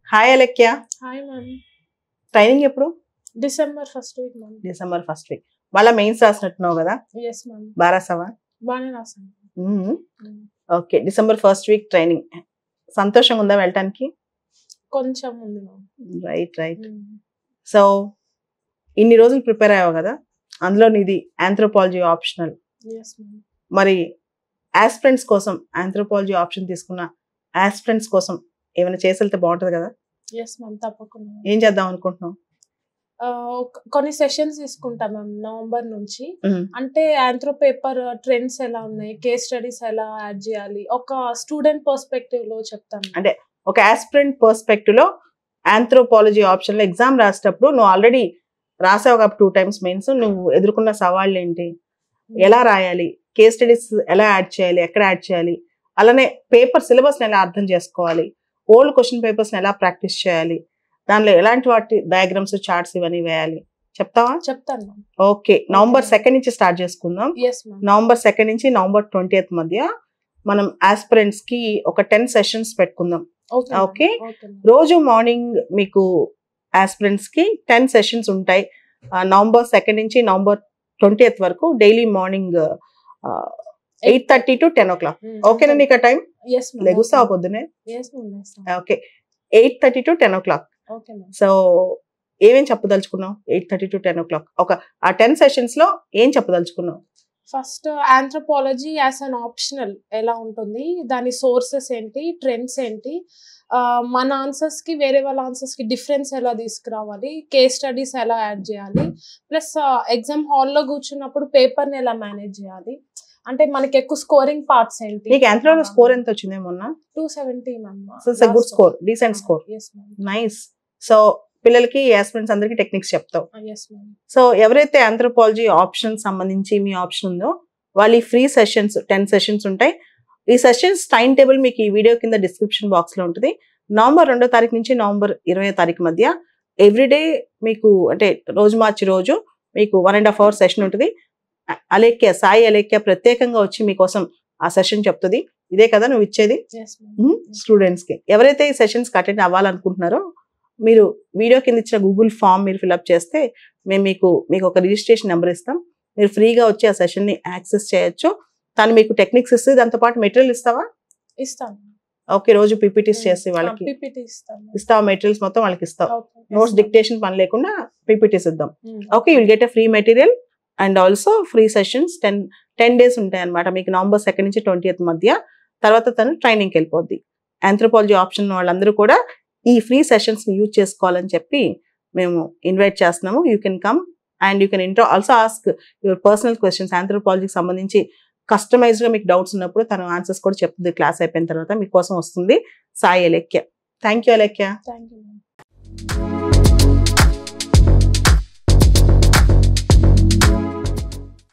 Hi Alekhya hi ma'am training ఎప్పుడు December first week ma'am December first week మళ్ళీ mains రాసినట్టున్నావు కదా ఎస్ మ్యామ్ బారాసవా బాగానే రాసాను okay December first week training సంతోషంగా ఉందా వెళ్ళటానికి కొంచెం ఉంది మ్యామ్ రైట్ రైట్ సో ఇన్ని రోజులు ప్రిపేర్ అయ్యావు కదా అందులో నీది ఆంథ్రోపాలజీ ఆప్షనల్ ఎస్ మ్యామ్ మరి ఆస్పిరెంట్స్ కోసం ఆంథ్రోపాలజీ ఆప్షన్ తీసుకున్న ఆస్పిరెంట్స్ కోసం ఏమైనా చేసి వెళ్తే బాగుంటుంది కదా ఎస్ మ్యామ్ తప్పకుండా ఏం చేద్దాం అనుకుంటున్నాం ఆ, ఒక- కొన్ని సెషన్స్ తీసుకుంటాం మ్యామ్ నవంబర్ నుంచి అంటే ఆంథ్రో పేపర్ ట్రెండ్స్ ఎలా ఉన్నాయి కేస్ స్టడీస్ ఎలా యాడ్ చేయాలి ఒక స్టూడెంట్ పర్స్పెక్టివ్ లో చెప్తాను అంటే ఒక ఆస్పిరెంట్ పర్స్పెక్టివ్ లో ఆంథ్రోపాలజీ ఆప్షన్ లో ఎగ్జామ్ రాసేటప్పుడు నువ్వు ఆల్రెడీ రాసావు కాబట్టి టూ టైమ్స్ మెయిన్స్ నువ్వు ఎదుర్కొన్న సవాళ్ళు ఏంటి ఎలా రాయాలి కేస్ స్టడీస్ ఎలా యాడ్ చేయాలి ఎక్కడ యాడ్ చేయాలి అలానే పేపర్ సిలబస్ ఎలా అర్థం చేసుకోవాలి ఓల్డ్ క్వశ్చన్ పేపర్స్ ఎలా ప్రాక్టీస్ చేయాలి దానిలో ఎలాంటి వాటి డయాగ్రామ్స్ చార్ట్స్ ఇవన్నీ వేయాలి చెప్తావా చెప్తాను మ్యామ్ ఓకే నవంబర్ సెకండ్ నుంచి స్టార్ట్ చేసుకుందాం ఎస్ మ్యామ్ నవంబర్ సెకండ్ నుంచి నవంబర్ ట్వంటీ మధ్య మనం ఆస్పిరెంట్స్ కి ఒక టెన్ సెషన్స్ పెట్టుకుందాం ఓకే Okay. ఓకే రోజు మార్నింగ్ మీకు ఆస్పిరెంట్స్ కి టెన్ సెషన్స్ ఉంటాయి ఆ, నవంబర్ సెకండ్ నుంచి నవంబర్ ట్వంటీ వరకు daily morning eight thirty to ten o'clock ఓకేనా నీకు ఆ టైం ఎస్ మ్యామ్ లెగుస్తావు పొద్దునే yes ma'am okay eight thirty to ten o'clock okay ma'am so ఏమేం చెప్పదలుచుకున్నావు eight thirty to ten o'clock ఒక ఆ టెన్ సెషన్స్ లో ఏం చెప్పదలుచుకున్నావు first anthropology as an optional ఎలా ఉంటుంది దాని సోర్సెస్ ఏంటి ట్రెండ్స్ ఏంటి ఆ, మన ఆన్సర్స్ కి వేరే వాళ్ళ ఆన్సర్స్ కి డిఫరెన్స్ ఎలా తీసుకురావాలి కేస్ స్టడీస్ ఎలా యాడ్ చేయాలి ప్లస్ ఎగ్జామ్ హాల్లో కూర్చున్నప్పుడు పేపర్ ని ఎలా మేనేజ్ చేయాలి అంటే మనకి ఎక్కువ స్కోరింగ్ పార్ట్స్ ఏంటి నీకు ఎంతలో స్కోర్ ఎంత వచ్చింది మొన్న two seventy ma'am so it's good score decent score yes ma'am nice so పిల్లలకి ఆస్పిరెంట్స్ అందరికి టెక్నిక్స్ చెప్తావు ఎస్ మ్యామ్ సో ఎవరైతే ఆంథ్రోపాలజీ ఆప్షన్ సంబంధించి మీ ఆప్షన్ ఉందో వాళ్ళు ఈ ఫ్రీ సెషన్స్ టెన్ సెషన్స్ ఉంటాయి ఈ సెషన్స్ టైం టేబుల్ మీకు ఈ వీడియో కింద డిస్క్రిప్షన్ బాక్స్ లో ఉంటుంది నవంబర్ రెండో తారీఖు నుంచి నవంబర్ ఇరవై తారీఖు మధ్య ఎవ్రీడే మీకు అంటే రోజు మార్చి రోజు మీకు one and half hour session ఉంటుంది అ- అలేఖ్య సాయి అలేఖ్య ప్రత్యేకంగా వచ్చి మీకోసం ఆ సెషన్ చెప్తుంది ఇదే కదా నువ్వు ఇచ్చేది ఎస్ మ్యామ్ స్టూడెంట్స్ కి ఎవరైతే ఈ సెషన్స్ అటెండ్ అవ్వాలనుకుంటున్నారో మీరు వీడియో కింద ఇచ్చిన గూగుల్ ఫామ్ మీరు ఫిల్అప్ చేస్తే మేము మీకు మీకు ఒక రిజిస్ట్రేషన్ నెంబర్ ఇస్తాం మీరు ఫ్రీగా వచ్చి ఆ సెషన్ ని యాక్సెస్ చేయొచ్చు తను మీకు టెక్నిక్స్ ఇస్తే దాంతో పాటు మెటీరియల్ ఇస్తావా ఇస్తాను ఓకే రోజు పీపీటీస్ చేసి వాళ్ళకి పిపిటి ఇస్తాను ఇస్తావా మెటీరియల్స్ మొత్తం వాళ్ళకి ఇస్తావు Okay. నోట్స్ Yes, డిక్టేషన్ పని లేకుండా పీపీటీస్ ఇద్దాం ma'am. Mm. Okay you'll get a free material and also free sessions ten ten days ఉంటాయి అనమాట మీకు నవంబర్ సెకండ్ నుంచి ట్వంటీ మధ్య తర్వాత తను ట్రైనింగ్కి వెళ్ళిపోద్ది ఆంథ్రోపాలజీ ఆప్షన్ వాళ్ళందరూ కూడా ఈ ఫ్రీ సెషన్స్ ని యూజ్ చేసుకోవాలని చెప్పి మేము ఇన్వైట్ చేస్తున్నాము you can come and you can intro also ask your personal questions ఆంథ్రోపాలజీకి సంబంధించి కస్టమైజ్డ్ గా మీకు డౌట్స్ ఉన్నప్పుడు తన ఆన్సర్స్ కూడా చెప్తుంది క్లాస్ అయిపోయిన తర్వాత మీకోసం వస్తుంది Sai Alekhya thank you Alekhya Thank you. ma'am.